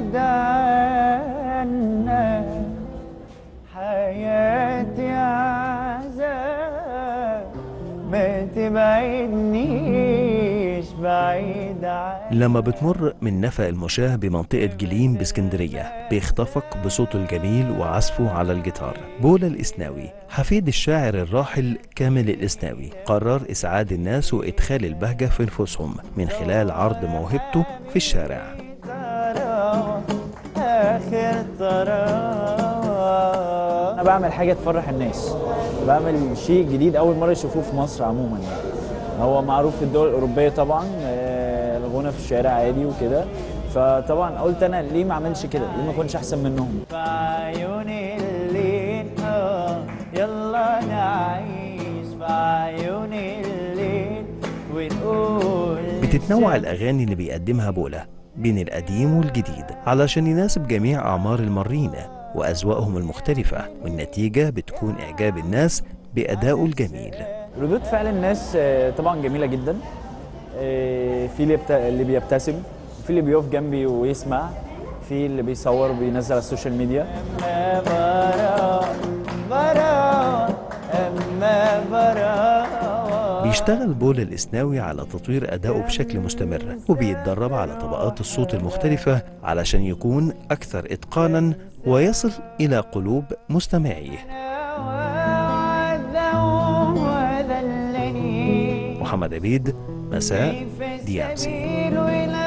بعيد عنا حياتي عذاب ما تبعدنيش بعيد عنا لما بتمر من نفق المشاه بمنطقة جليم باسكندرية بيخطفك بصوته الجميل وعزفه على الجيتار بولا الإسناوي حفيد الشاعر الراحل كامل الإسناوي قرر إسعاد الناس وإدخال البهجة في نفوسهم من خلال عرض موهبته في الشارع طراوة آخر طراوة أنا بعمل حاجة تفرح الناس بعمل شيء جديد أول مرة يشوفوه في مصر عموما يعني هو معروف في الدول الأوروبية طبعا آه، الغنى في الشارع عادي وكده فطبعا قلت أنا ليه ما أعملش كده ليه ما أكونش أحسن منهم في عيوني الليل آه يلا نعيش في عيوني الليل ونقول بتتنوع الأغاني اللي بيقدمها بولا بين القديم والجديد علشان يناسب جميع أعمار المارين وأذواقهم المختلفة والنتيجة بتكون إعجاب الناس بأدائه الجميل ردود فعل الناس آه، طبعا جميله جدا آه، في اللي, بت... اللي بيبتسم في اللي بيقف جنبي ويسمع في اللي بيصور وبينزل على السوشيال ميديا أما براء براء أما براء بيشتغل بولا الإسناوي على تطوير أدائه بشكل مستمر وبيتدرب على طبقات الصوت المختلفة علشان يكون أكثر إتقانا ويصل إلى قلوب مستمعيه محمد عبيد مساء دي أم سي سبيل إلى